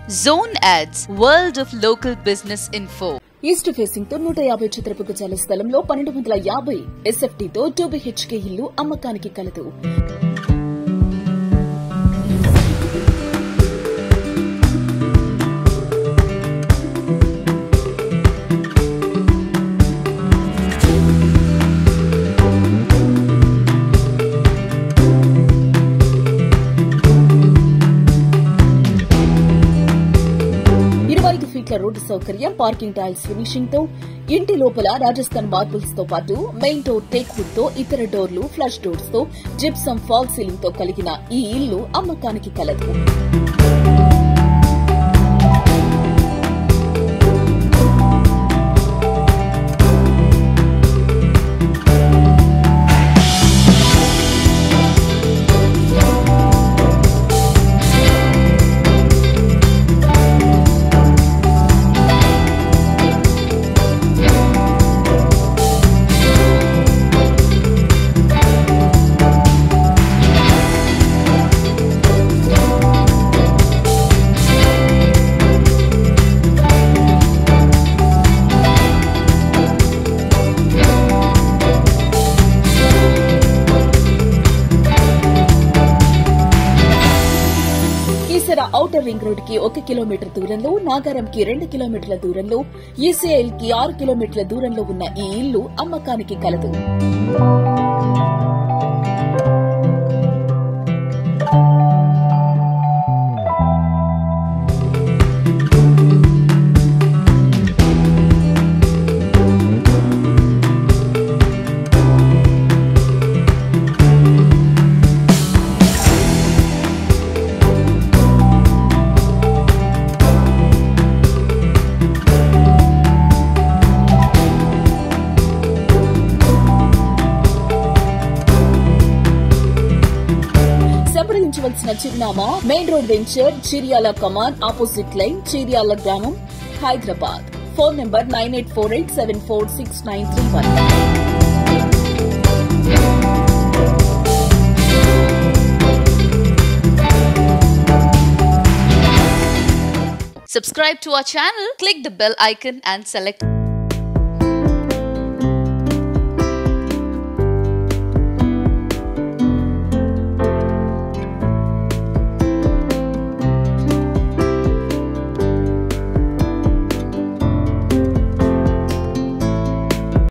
Zone Ads, World of Local Business Info. East facing తో నూట యాభై చదరపు గజాల స్థలంలో పన్నెండు వందల యాభై ఎస్ఎఫ్టీతో టూ బిహెచ్కే ఇల్లు అమ్మకానికి కలదు ఇరవై ఐదు ఫీట్ల రోడ్డు సౌకర్యం పార్కింగ్ టైల్స్ ఫినిషింగ్ తో ఇంటి లోపల రాజస్థాన్ మార్బుల్స్ తో పాటు మెయిన్ డోర్ టేక్ వుడ్ తో ఇతర డోర్లు ఫ్లష్ డోర్స్ తో జిప్సమ్ ఫాల్ సీలింగ్ తో కలిగిన ఈ ఇల్లు అమ్మకానికి కలదు కీసర ఔటర్ రింగ్ రోడ్ కి ఒక కిలోమీటర్ దూరంలో నాగారం కి రెండు కిలోమీటర్ల దూరంలో ఈసీఐల్ కి ఆరు కిలోమీటర్ల దూరంలో ఉన్న ఈ ఇల్లు అమ్మకానికి కలదు సంప్రదించవలసిన చిరునామా మెయిన్ రోడ్ వెంచర్ చిరియాల కమాన్ ఆపోజిట్ లైన్ చిరియాల గ్రామం Hyderabad phone number nine eight four eight seven four six nine three one Subscribe to our channel, click the bell icon and select